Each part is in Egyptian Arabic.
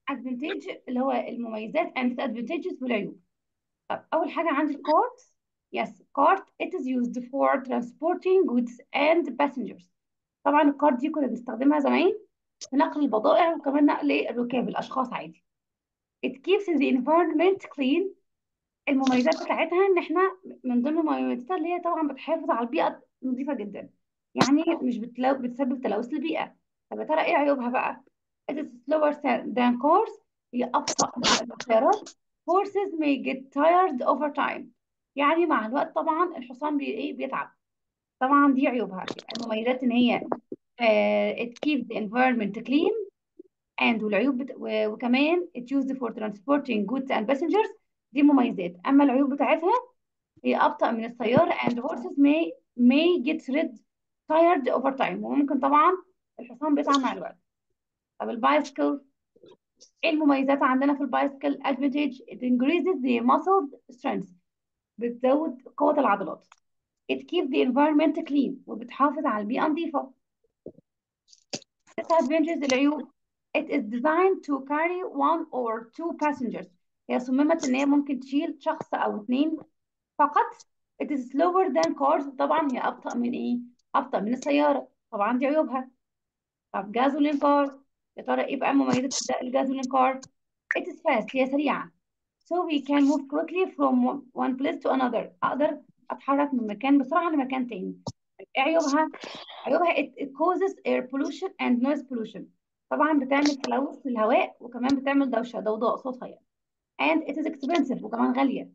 advantage اللي هو المميزات and disadvantages والعيوب طب أول حاجة عندي الكارت yes cart it is used for transporting goods and passengers طبعا الكارت دي كنا بنستخدمها زمان في نقل البضائع وكمان نقل الركاب الأشخاص عادي it keeps the environment clean المميزات بتاعتها ان احنا من ضمن مميزاتها اللي هي طبعا بتحافظ على البيئة نظيفة جدا يعني مش بتلو... بتسبب تلوث للبيئة طب يا ترى ايه عيوبها بقى it is slower than cars هي أبطأ من السيارات horses may get tired over time يعني مع الوقت طبعا الحصان بي... ايه بيتعب طبعا دي عيوبها المميزات ان هي آه it keeps the environment clean and والعيوب بت... و... وكمان it used for transporting goods and passengers دي مميزات اما العيوب بتاعتها هي ابطأ من السيارة and horses may may get rid tired over time وممكن طبعا الحصان بيتعب مع الوقت طب البايسكل ايه المميزات عندنا في البايسكل advantage it increases the muscle strength بتزود قوة العضلات it keeps the environment clean وبتحافظ على البيئة نظيفة disadvantages العيوب it is designed to carry one or two passengers هي صممت ان هي ممكن تشيل شخص او اتنين فقط it is slower than cars طبعا هي ابطأ من ايه ابطأ من السيارة طبعا دي عيوبها طب جازولين كار يا ترى ايه بقى مميزات الجازولين كار it is fast هي سريعة so we can move quickly from one place to another اقدر اتحرك من مكان بسرعة لمكان تاني ايه عيوبها عيوبها it, it causes air pollution and noise pollution طبعا بتعمل تلوث للهواء وكمان بتعمل دوشة ضوضاء صوتها يعني and it is expensive وكمان غالية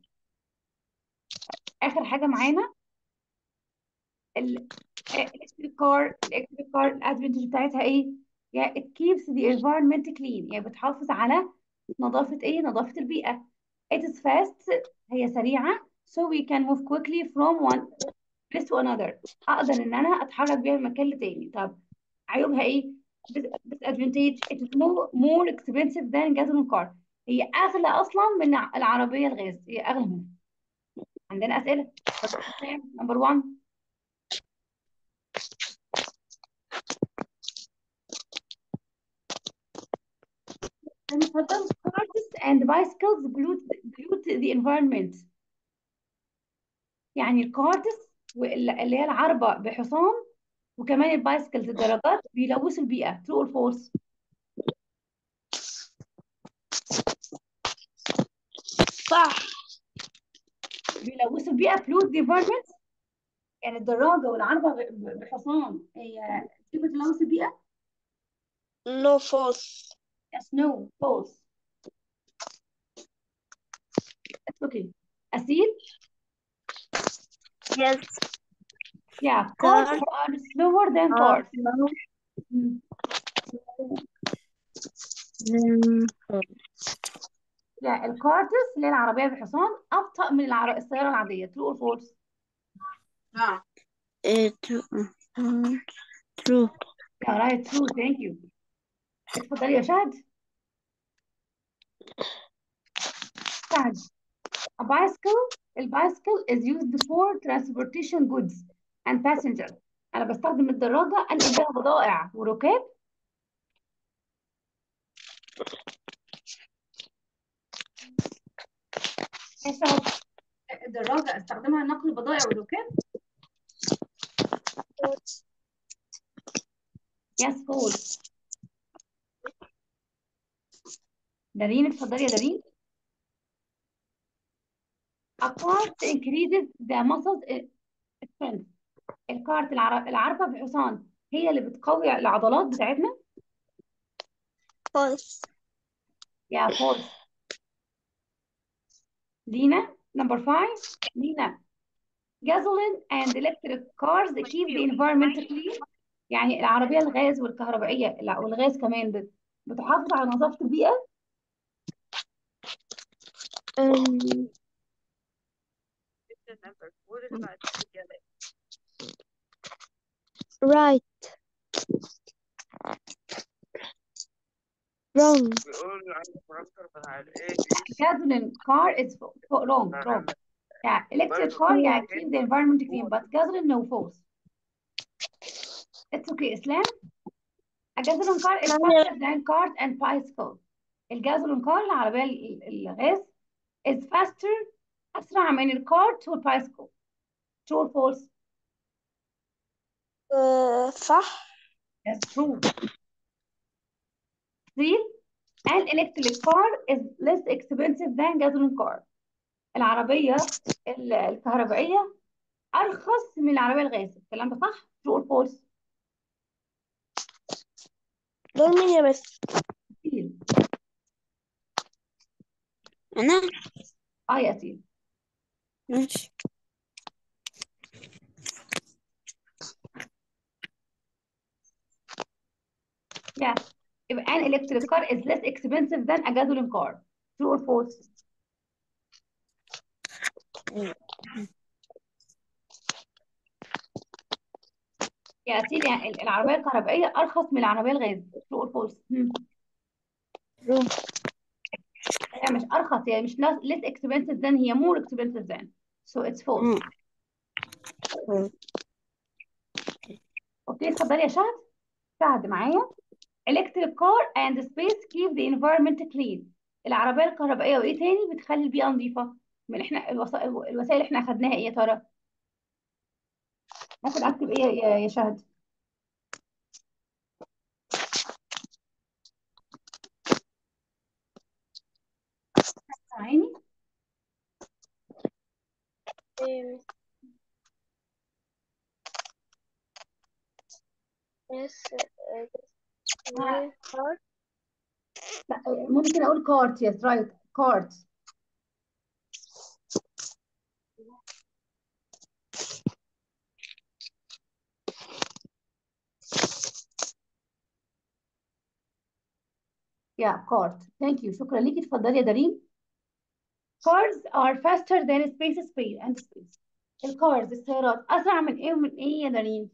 آخر حاجة معانا ال electric car electric car الادفانتج بتاعتها ايه؟ يعني it keeps the environment clean يعني بتحافظ على نظافة ايه؟ نظافة البيئة it is fast هي سريعة so we can move quickly from one place to another أقدر إن أنا أتحرك بيها من مكان لتاني طب عيوبها ايه؟ disadvantage it is more, more expensive than gasoline car هي أغلى أصلا من العربية الغاز هي أغلى منها عندنا أسئلة نمبر 1 اتفضل cars and bicycles pollute pollute the environment يعني الكارتس اللي هي العربة بحصان وكمان البايسكلز الدراجات بيلوثوا البيئة true or false صح بيلوثوا البيئة pollute the environment يعني الدراجة والعربة ب- بحصان هي دي بتلوث البيئة no false yes no false it's okay أسيل yes yeah cars cars are slower than are cars slow مم. than yeah الكارتس اللي هي العربية بحصان أبطأ من العر... السيارة العادية true or false uh, true uh, true yeah right true thank you اتفضلي يا شهد شهد a bicycle البايسكل is used for transportation goods and passengers أنا بستخدم الدراجة أنقل بيها بضائع وركاب يا شهد الدراجة استخدمها لنقل بضائع وركاب yes false دارين اتفضلي يا دارين a cart increases the muscles strength الكارت العر... العربة بحصان هي اللي بتقوي العضلات بتاعتنا false يا فولس لينا number five لينا gasoline and electric cars keep the environment clean يعني العربية الغاز والكهربائية لا والغاز كمان بت... بتحافظ على نظافة البيئة um, right wrong gasoline car is f- f- wrong wrong yeah electric car yeah keep the environment clean but gasoline no false it's okay Islam a gasoline car is faster than cars and bicycles الجازولين كار العربية ال- ال- الغاز is faster أسرع من الكارت والبايسكل true or false آه، صح yes true three an electric car is less expensive than gasoline car العربية ال- الكهربائية أرخص من العربية الغاز الكلام ده صح true or false دول مين يا بس أسيل أنا اه يا أسيل ماشي yeah يبقى an electric car is less expensive than a gasoline car true or false يا أسيل يعني ال- العربية الكهربائية أرخص من العربية الغاز true or false هم. true هي مش أرخص هي مش less less expensive than هي more expensive than so it's false مم. اوكي اتفضلي يا شهد شهد معايا electric car and space keep the environment clean العربية الكهربائية وإيه تاني بتخلي البيئة نظيفة من إحنا الوسائل الوسائل اللي إحنا أخدناها إيه يا ترى ممكن أكتب إيه يا يا شهد سامعيني Yes, ها، car لا ممكن أقول كارت يس رايت كارت يا كارت ثانك يو شكرا ليكي اتفضلي يا دارين cars are faster than space speed and space الكارز السيارات أسرع من إيه ومن إيه يا دارين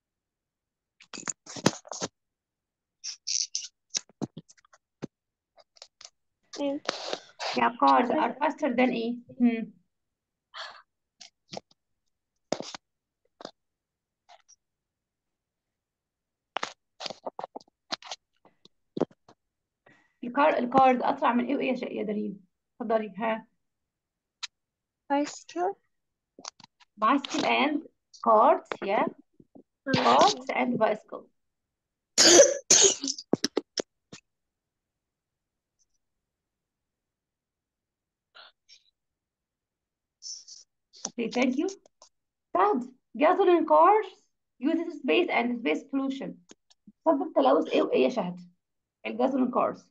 يا cars are faster than إيه هم. الكار الكارز أسرع من إيه وإيه يا ش- يا دارين اتفضلي ها bicycle bicycle and carts yeah carts and bicycle okay thank you third gasoline cars uses space and space pollution سبب تلوث ايه وايه يا شهد الجازولين كارز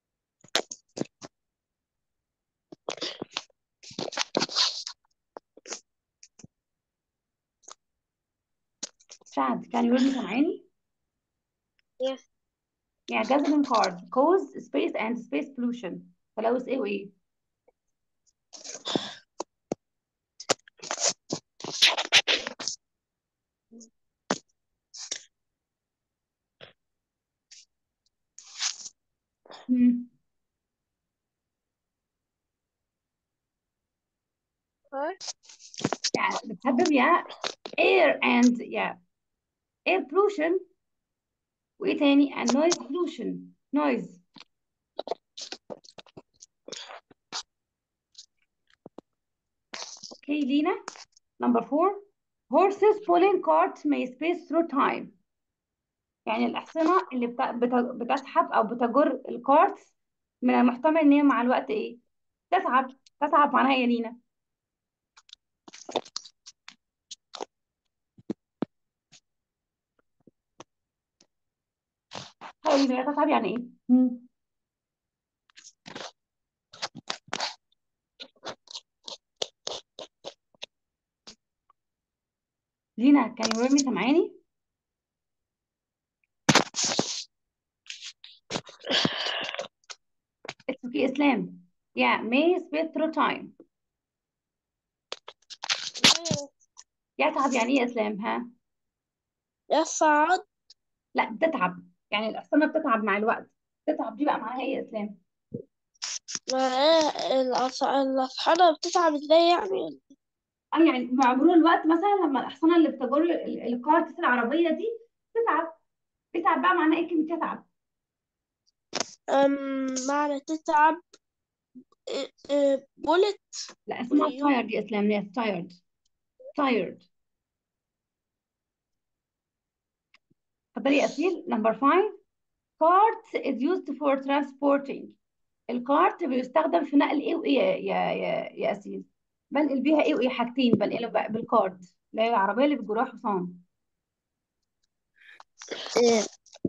شهد كان يقول لي سامعاني Yes. yeah gasoline cars cause space and space pollution تلوث ايه وايه مم. car يعني بتسبب يا air and yeah air pollution وايه تاني and noise pollution noise okay لينا number four horses pulling carts may space through time يعني الأحصنة اللي بت- بت- بتسحب أو بتجر الكارتس من المحتمل إن هي مع الوقت إيه تتعب تتعب معناها إيه يا لينا حاولي لينا تتعب يعني إيه مم. لينا كان يو مي سامعاني It's okay إسلام yeah may space through time يتعب يعني إيه يا إسلام ها يصعد لا بتتعب يعني الأحصنة بتتعب مع الوقت تتعب دي بقى معناها إيه يا إسلام ما الأص- الأصحاب بتتعب ازاي يعني اه يعني مع مرور الوقت مثلا لما الأحصنة اللي بتجر ال- الكارتس العربية دي تتعب تتعب بقى معناها إيه كلمة تتعب أم معنى تتعب بولت لا اسمها قولي يو tired يا اسلام yes tired tired اتفضلي يا اسيل نمبر 5 cart is used for transporting الكارت بيستخدم في نقل ايه وايه يا يا يا, يا اسيل بنقل بيها ايه وايه حاجتين بنقله ب- بالكارت اللي هي العربيه اللي بيجروها حصان إيه،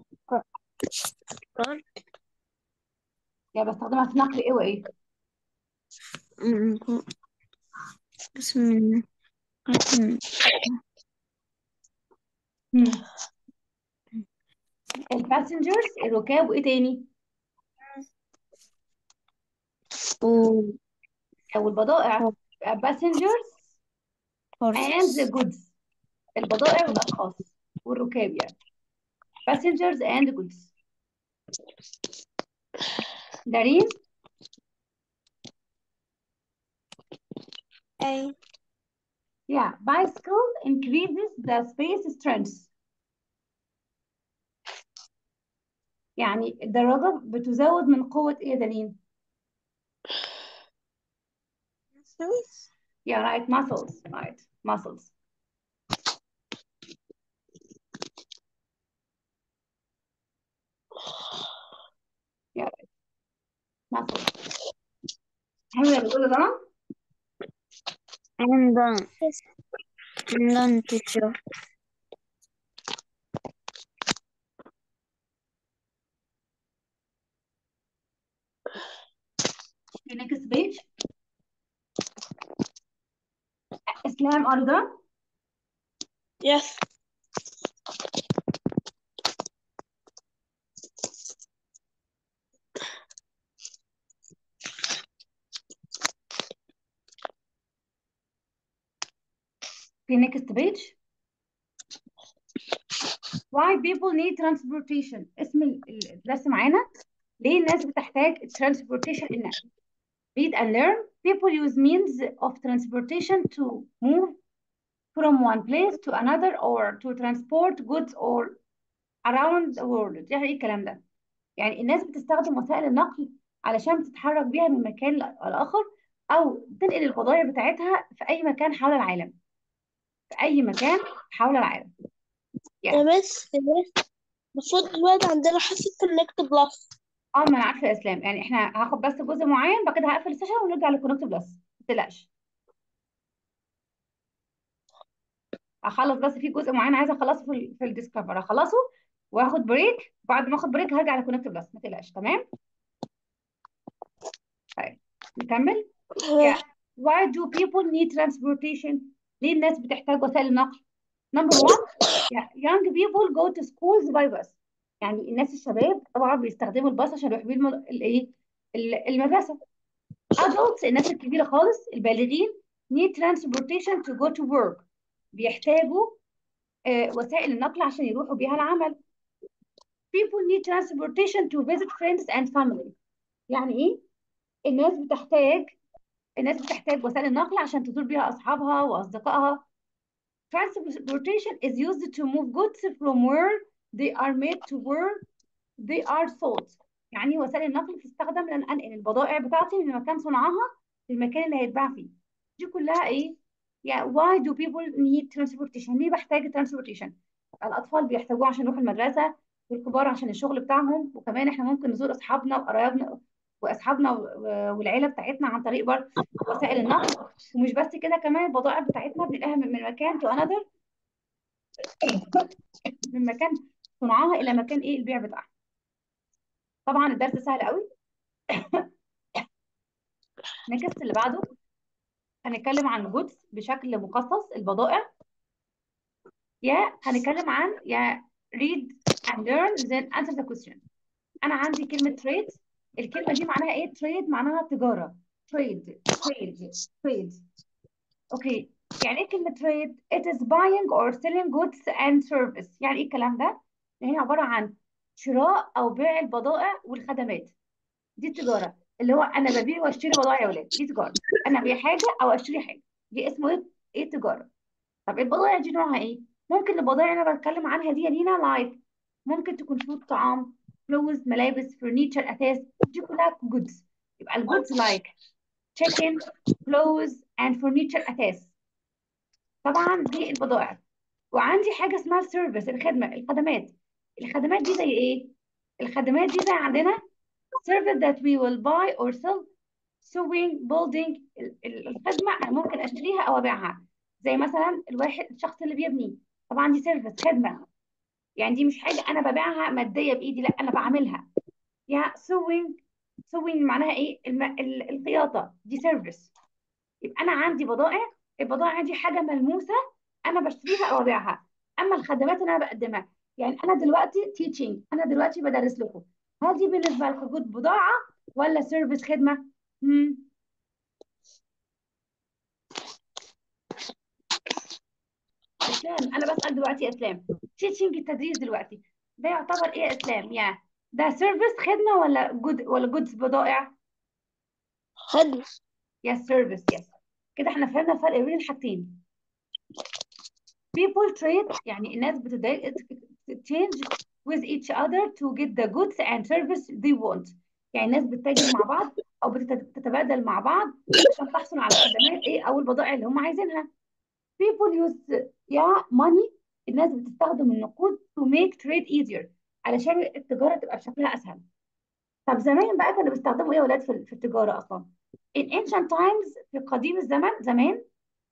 كار يعني بستخدمها في نقل ايه وايه أم، بسم الله أم، هم. الباسنجرز الركاب وايه تاني و او البضائع passengers and the horses goods البضائع والاشخاص والركاب يعني passengers and goods دارين أي yeah bicycle increases the space strength يعني الدراجة بتزود من قوة ايه يا دارين yeah right muscles right muscles yeah right muscles حلو اللي بتقوله ده I'm done I'm done teacher the next page اسلام are you done yes the next page why people need transportation اسم ال- ال- الدرس معانا ليه الناس بتحتاج transportation النقل read and learn people use means of transportation to move from one place to another or to transport goods or around the world يعني ايه الكلام ده يعني الناس بتستخدم وسائل النقل علشان تتحرك بيها من مكان لآخر أو تنقل البضائع بتاعتها في أي مكان حول العالم في أي مكان حول العالم يا يعني بس يا بس المفروض دلوقتي عندنا حصة كونكت بلس اه ما انا عارفه يا اسلام يعني احنا هاخد بس جزء معين بعد كده هقفل السيشن ونرجع لكونكت بلس ما تقلقش هخلص بس في جزء معين عايزه اخلصه في ال في الديسكفر هخلصه واخد بريك بعد ما اخد بريك هرجع لكونكت بلس ما تقلقش تمام طيب نكمل yeah. why do people need transportation ليه الناس بتحتاج وسائل النقل number one yeah. young people go to schools by bus يعني الناس الشباب طبعا بيستخدموا الباص عشان يروحوا بيه الم- الايه ال- المدرسه adults الناس الكبيره خالص البالغين need transportation to go to work بيحتاجوا آه، وسائل النقل عشان يروحوا بيها العمل people need transportation to visit friends and family يعني ايه الناس بتحتاج الناس بتحتاج وسائل النقل عشان تزور بيها اصحابها واصدقائها transportation is used to move goods from where they are made to where they are sold يعني وسائل النقل بتستخدم لان انقل البضائع بتاعتي من مكان صنعها للمكان اللي هيتباع فيه دي كلها ايه يعني why do people need transportation ليه بحتاج transportation الاطفال بيحتاجوه عشان يروحوا المدرسه والكبار عشان الشغل بتاعهم وكمان احنا ممكن نزور اصحابنا وقرايبنا واصحابنا و- والعيله بتاعتنا عن طريق برضه وسائل النقل ومش بس كده كمان البضائع بتاعتنا بننقلها من من مكان to another من مكان صنعها الى مكان ايه البيع بتاعها طبعا الدرس سهل قوي نكست اللي بعده هنتكلم عن جودز بشكل مخصص البضائع يا هنتكلم عن يا read and learn then answer the question انا عندي كلمه trade الكلمه دي معناها ايه trade معناها تجاره trade trade trade اوكي يعني ايه كلمه trade it is buying or selling goods and service يعني ايه الكلام ده هي عباره عن شراء او بيع البضائع والخدمات دي التجاره اللي هو انا ببيع واشتري بضائع يا ولاد دي تجاره انا ابيع حاجه او اشتري حاجه دي اسمه ايه ايه تجاره طب البضائع دي نوعها ايه ممكن البضائع اللي انا بتكلم عنها دي يا لينا لايك ممكن تكون فود طعام clothes ملابس furniture أثاث دي كلها goods يبقى ال goods like chicken clothes and furniture أثاث طبعا دي البضائع وعندي حاجة اسمها service الخدمة الخدمات الخدمات دي زي ايه؟ الخدمات دي زي عندنا service that we will buy or sell sewing building ال- ال- الخدمة أنا ممكن أشتريها أو أبيعها زي مثلا الواحد الشخص اللي بيبني طبعا دي سيرفيس خدمة يعني دي مش حاجة أنا ببيعها مادية بإيدي لا أنا بعملها يا sewing sewing معناها إيه الم... ال- الخياطة دي سيرفيس يبقى أنا عندي بضائع البضائع دي حاجة ملموسة أنا بشتريها أو أبيعها أما الخدمات اللي أنا بقدمها يعني أنا دلوقتي teaching أنا دلوقتي بدرس لكم هل دي بالنسبة لكم جود بضاعة ولا سيرفيس خدمة؟ مم. اسلام انا بسال دلوقتي يا اسلام تيتشنج التدريس دلوقتي ده يعتبر ايه يا اسلام يا ده سيرفيس خدمه ولا جود ولا جودز بضائع خدمة يس سيرفيس يس كده احنا فهمنا الفرق بين الحاجتين people trade يعني الناس بتضايق exchange with each other to get the goods and service they want يعني الناس بتتاجر مع بعض او بتتبادل مع بعض عشان تحصل على الخدمات ايه او البضائع اللي هم عايزينها people use yeah money الناس بتستخدم النقود to make trade easier علشان التجارة تبقى بشكلها أسهل طب زمان بقى كانوا بيستخدموا إيه يا ولاد في في التجارة أصلا in ancient times في قديم الزمن زمان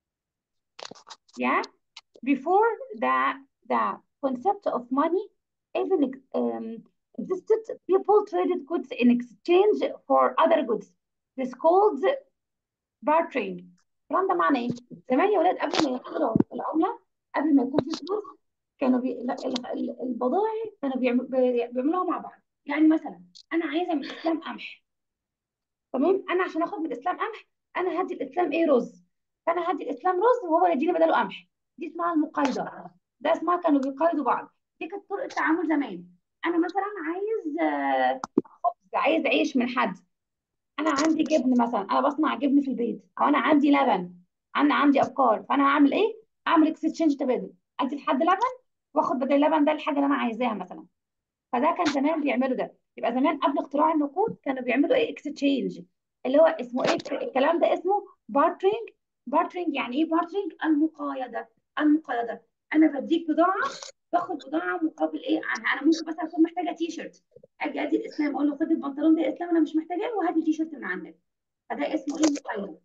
yeah before the the concept of money even um, existed people traded goods in exchange for other goods this called bartering الكلام ده معناه ايه؟ زمان يا ولاد قبل ما يخترعوا العملة قبل ما يكون في فلوس كانوا بي... ال- ال- ال- البضائع كانوا بيعمل... بي- بيعملوها مع بعض يعني مثلا انا عايزه من الاسلام قمح تمام انا عشان اخد من الاسلام قمح انا هدي الاسلام ايه رز فانا هدي الاسلام رز وهو يديني بداله قمح دي اسمها المقايضه ده اسمها كانوا بيقايضوا بعض دي كانت طرق التعامل زمان انا مثلا عايز آه، خبز عايز عيش من حد انا عندي جبن مثلا انا بصنع جبن في البيت او انا عندي لبن انا عندي ابقار فانا هعمل ايه اعمل اكستشينج تبادل ادي لحد لبن واخد بدل اللبن ده الحاجه اللي انا عايزاها مثلا فده كان زمان بيعملوا ده يبقى زمان قبل اختراع النقود كانوا بيعملوا ايه اكستشينج اللي هو اسمه ايه الكلام ده اسمه بارترينج بارترينج يعني ايه بارترينج المقايضه المقايضه انا بديك بضاعه باخد بضاعه مقابل ايه عنها انا ممكن مثلا اكون محتاجه تي شيرت اجي ادي الاسلام اقول له خد البنطلون ده يا اسلام انا مش محتاجاه وهات لي تي شيرت من عندك فده اسمه ايه مقايضه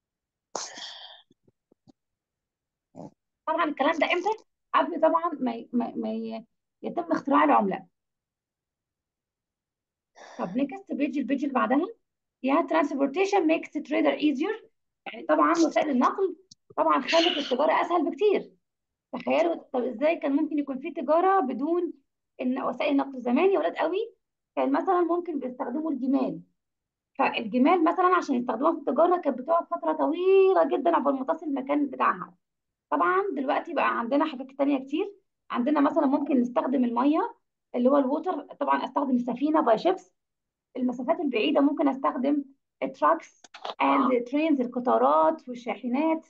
طبعا الكلام ده امتى قبل طبعا ما ي- ما ما ي- يتم اختراع العمله طب نكست بيج البيج اللي بعدها يا transportation makes the trader easier يعني طبعا وسائل النقل طبعا خلت التجاره اسهل بكتير تخيلوا طب ازاي كان ممكن يكون في تجاره بدون ان وسائل النقل زمان يا ولاد قوي كان مثلا ممكن بيستخدموا الجمال فالجمال مثلا عشان يستخدموها في التجاره كانت بتقعد فتره طويله جدا قبل ما تصل المكان بتاعها طبعا دلوقتي بقى عندنا حاجات تانية كتير عندنا مثلا ممكن نستخدم الميه اللي هو الووتر طبعا استخدم السفينه باي شيبس المسافات البعيده ممكن استخدم التراكس اند ترينز القطارات والشاحنات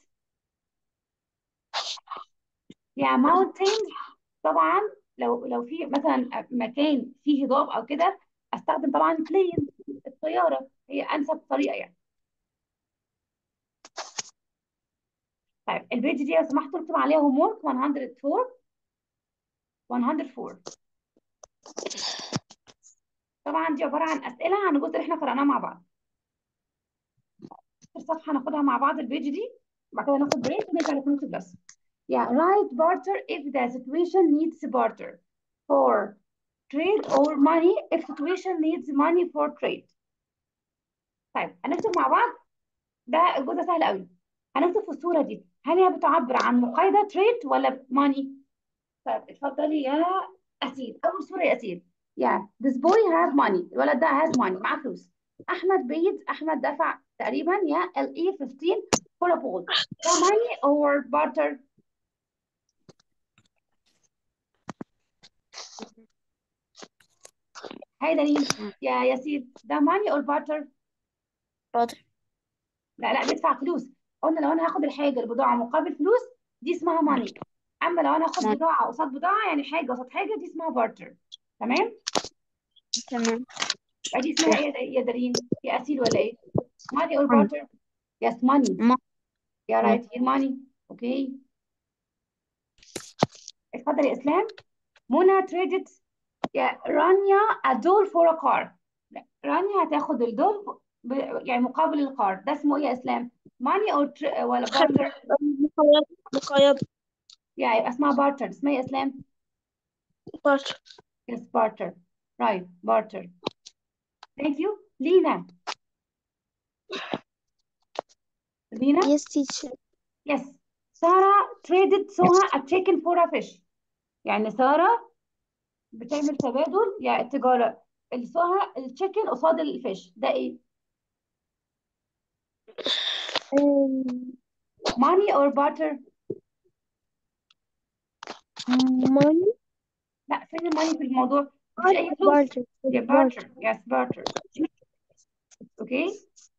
يعني ماونتين طبعا لو لو في مثلا مكان فيه هضاب او كده استخدم طبعا بلين الطياره هي انسب طريقه يعني طيب البيج دي لو سمحتوا اكتب عليها هوم ورك 104 104 طبعا دي عباره عن اسئله عن الجزء اللي احنا قرأناه مع بعض الصفحه هناخدها مع بعض البيج دي بعد كده ناخد بريك ونرجع لكونكت بلس Yeah, write barter if the situation needs barter for trade or money if situation needs money for trade. طيب هنكتب مع بعض ده الجزء سهل قوي هنكتب في الصورة دي هل هي بتعبر عن مقايضة trade ولا money؟ طيب اتفضلي يا أسيل أول صورة يا أسيل yeah this boy have money الولد ده has money معاه فلوس أحمد بيد أحمد دفع تقريبا يا ال اي 15 for a ball ده money or barter هاي دليل يا ياسين ده ماني اور بارتر حاضر لا لا بيدفع فلوس قلنا لو انا هاخد الحاجه البضاعه مقابل فلوس دي اسمها ماني اما لو انا هاخد ماني. بضاعه قصاد بضاعه يعني حاجه قصاد حاجه دي اسمها بارتر تمام تمام يبقى دي اسمها ايه يا- يا دارين يا اسيل ولا ايه money or money. barter yes money ما yeah right here money okay اتفضل يا اسلام منى traded يا رانيا a doll for a car لا، رانيا هتاخد الدول ب... يعني مقابل الكار ده اسمه ايه يا اسلام money or tr... ولا barter مقيد مقيد يعني يبقى اسمها barter اسمها ايه يا اسلام بارت yes barter right barter thank you لينا لينا yes teacher yes سارة traded سهى a chicken for a fish يعني سارة بتعمل تبادل يعني التجارة السهى التشيكن قصاد الفيش ده ايه um, money or barter money لا فين الماني في الموضوع مفيش اي فلوس barter يا barter barter yes barter اوكي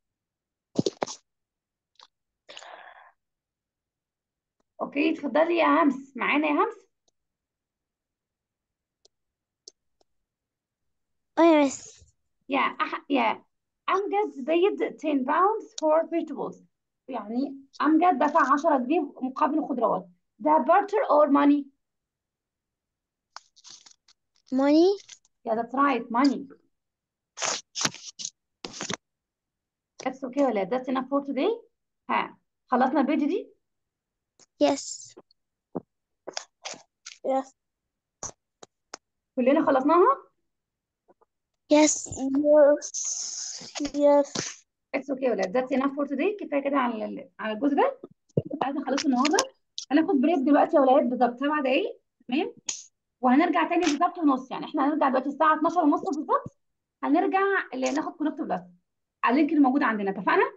اوكي اتفضلي يا همس معانا يا همس oh yes يا أح... يا امجد paid 10 pounds for vegetables يعني امجد دفع 10 جنيه مقابل الخضروات ده barter or money money yeah that's right money that's okay ولا that's enough for today ها خلصنا البيج دي yes yes كلنا خلصناها yes yes yes it's okay ولا that's enough for today كفايه كده على ال- على الجزء ده عايزه اخلصه النهارده هناخد بريك دلوقتي يا ولاد بالظبط سبع دقايق تمام وهنرجع تاني بالظبط ونص يعني احنا هنرجع دلوقتي الساعه 12 ونص بالظبط هنرجع اللي ناخد كونكت بلس على اللينك اللي موجود عندنا اتفقنا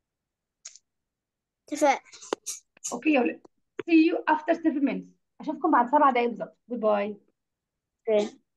اتفق اوكي يا ولاد see you after 7 minutes اشوفكم بعد سبع دقايق بالظبط جود باي okay.